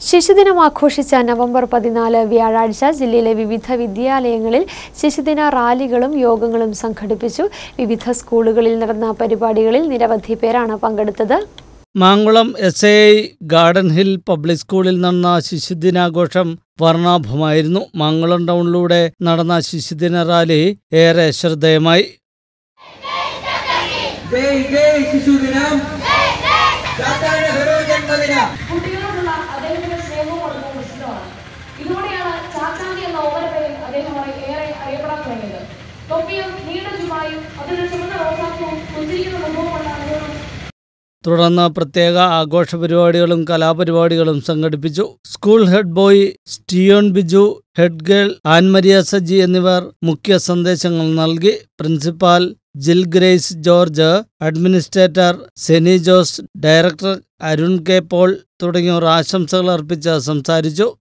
ശിശുദിനം ആഘോഷിച്ച നവംബർ പതിനാല് വ്യാഴാഴ്ച ജില്ലയിലെ വിവിധ വിദ്യാലയങ്ങളിൽ ശിശുദിന റാലികളും യോഗങ്ങളും സംഘടിപ്പിച്ചു വിവിധ സ്കൂളുകളിൽ നടന്ന പരിപാടികളിൽ നിരവധി പേരാണ് പങ്കെടുത്തത് Mankulam S A I garden hill public സ്കൂളിൽ നടന്ന ശിശുദിനാഘോഷം വർണ്ണാഭമായിരുന്നു മാങ്കുളം ടൗണിലൂടെ നടന്ന ശിശുദിന റാലി ഏറെ ശ്രദ്ധേയമായി ജയ് ജയ് ശിശുദിനം ചാത്താഴ ഹെറോ ജന്മദിനം കുട്ടികളോടുള്ള അദ്ദേഹത്തിന്റെ സ്നേഹവും അടുപ്പവും പ്രസിദ്ധമാണ് ഇതോടെയാണ് ചാച്ചാണ്ടി എന്ന ഓമനപ്പേരിൽ അദ്ദേഹമായി ഏറെ അറിയപ്പെടാൻ തുടങ്ങിയത് തൊപ്പിയും നീണ്ട ചുമായും അതിലൊരു ചുമന്ന റോസാപ്പൂവും പുഞ്ചിരിക്കുന്ന മുഖവുമുള്ള അദ്ദേഹം തുടർന്ന് പ്രത്യേക ആഘോഷ പരിപാടികളും കലാപരിപാടികളും സംഘടിപ്പിച്ചു school head boy Steyon Biju head girl Annmaria Saji എന്നിവർ മുഖ്യ സന്ദേശങ്ങൾ നൽകി principal Jill Grace George administrator Seni Jose director Arun K Paul തുടങ്ങിയവർ ആശംസകൾ അർപ്പിച്ച് സംസാരിച്ചു